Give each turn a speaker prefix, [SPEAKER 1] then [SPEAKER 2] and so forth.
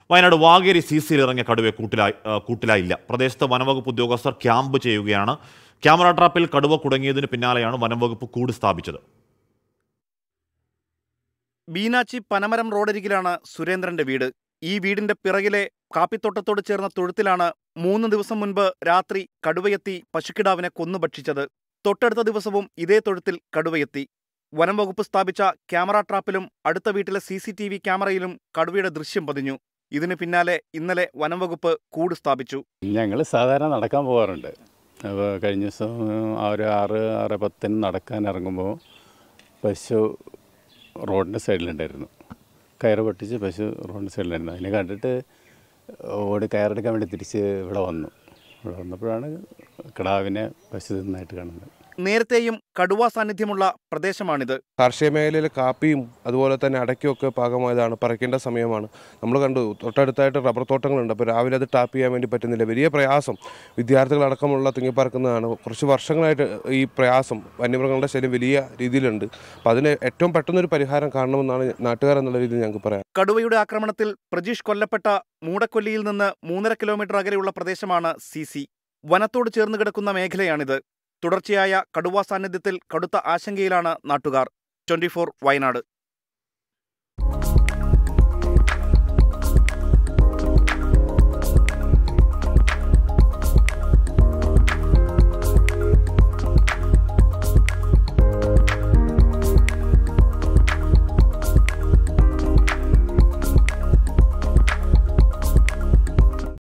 [SPEAKER 1] Wayanad Vageri C സിയിൽ ഇറങ്ങിയ കടുവയെ കൂട്ടിലായി ആ, കൂട്ടിലായില്ല പ്രദേശത്ത് വനംവകുപ്പ് ഉദ്യോഗസ്ഥർ ക്യാമ്പ് ചെയ്യുകയാണ് ക്യാമറ ട്രാപ്പിൽ കടുവ കുടുങ്ങിയതിന് പിന്നാലെയാണ് വനംവകുപ്പ് കൂട് സ്ഥാപിച്ചത്
[SPEAKER 2] ബീനാച്ചി പനമരം റോഡരികിലാണ് സുരേന്ദ്രന്റെ വീട് ഈ വീടിന്റെ പിറകിലെ കാപ്പിത്തോട്ടത്തോട് ചേർന്ന തൊഴുത്തിലാണ് മൂന്ന് ദിവസം മുൻപ് രാത്രി കടുവയെത്തി പശുക്കിടാവിനെ കൊന്നു ഭക്ഷിച്ചത് തൊട്ടടുത്ത ദിവസവും ഇതേ തൊഴുത്തിൽ കടുവയെത്തി വനം വകുപ്പ് സ്ഥാപിച്ച ക്യാമറ ട്രാപ്പിലും അടുത്ത വീട്ടിലെ സി സി ടി വി ക്യാമറയിലും കടുവയുടെ ദൃശ്യം പതിഞ്ഞു ഇതിന് പിന്നാലെ ഇന്നലെ വനം വകുപ്പ് കൂട് സ്ഥാപിച്ചു
[SPEAKER 3] ഞങ്ങൾ സാധാരണ നടക്കാൻ പോകാറുണ്ട് അപ്പോൾ കഴിഞ്ഞ ദിവസം ആ ഒരു ആറ് ആറ് പത്തിന് നടക്കാൻ ഇറങ്ങുമ്പോൾ പശു റോഡിൻ്റെ സൈഡിലുണ്ടായിരുന്നു കയറ് പൊട്ടിച്ച് പശു റോഡിൻ്റെ സൈഡിലുണ്ടായിരുന്നു അതിനെ കണ്ടിട്ട് ഓടി കയറെടുക്കാൻ വേണ്ടി തിരിച്ച് ഇവിടെ വന്നു ഇവിടെ വന്നപ്പോഴാണ് കിടാവിനെ പശു തിന്നായിട്ട് കാണുന്നത്
[SPEAKER 2] നേരത്തെയും കടുവ സാന്നിധ്യമുള്ള പ്രദേശമാണിത്
[SPEAKER 4] കാർഷിക മേഖലയിൽ കാപ്പിയും അതുപോലെ തന്നെ അടയ്ക്കും ഒക്കെ പാകമായതാണ് പറിക്കേണ്ട സമയമാണ് നമ്മൾ കണ്ടു തൊട്ടടുത്തായിട്ട് റബ്ബർ തോട്ടങ്ങളുണ്ട് അപ്പോൾ രാവിലെ അത് ടാപ്പ് ചെയ്യാൻ വേണ്ടി പറ്റുന്നില്ല വലിയ പ്രയാസം വിദ്യാർത്ഥികളടക്കമുള്ള തിങ്ങിപ്പറക്കുന്നതാണ് കുറച്ച് വർഷങ്ങളായിട്ട് ഈ പ്രയാസം വന്യമൃഗങ്ങളുടെ ശല്യം വലിയ രീതിയിലുണ്ട് അപ്പോൾ അതിന് ഏറ്റവും പെട്ടെന്നൊരു പരിഹാരം കാണണമെന്നാണ് നാട്ടുകാരെന്നുള്ള രീതിയിൽ ഞങ്ങൾക്ക് പറയാം
[SPEAKER 2] കടുവയുടെ ആക്രമണത്തിൽ പ്രജീഷ് കൊല്ലപ്പെട്ട മൂടക്കൊല്ലിയിൽ നിന്ന് മൂന്നര കിലോമീറ്റർ അകലെയുള്ള പ്രദേശമാണ് സി സി വനത്തോട് ചേർന്ന് കിടക്കുന്ന മേഖലയാണിത് തുടർച്ചയായ കടുവാ സാന്നിധ്യത്തിൽ കടുത്ത ആശങ്കയിലാണ് നാട്ടുകാർ ട്വന്റി വയനാട്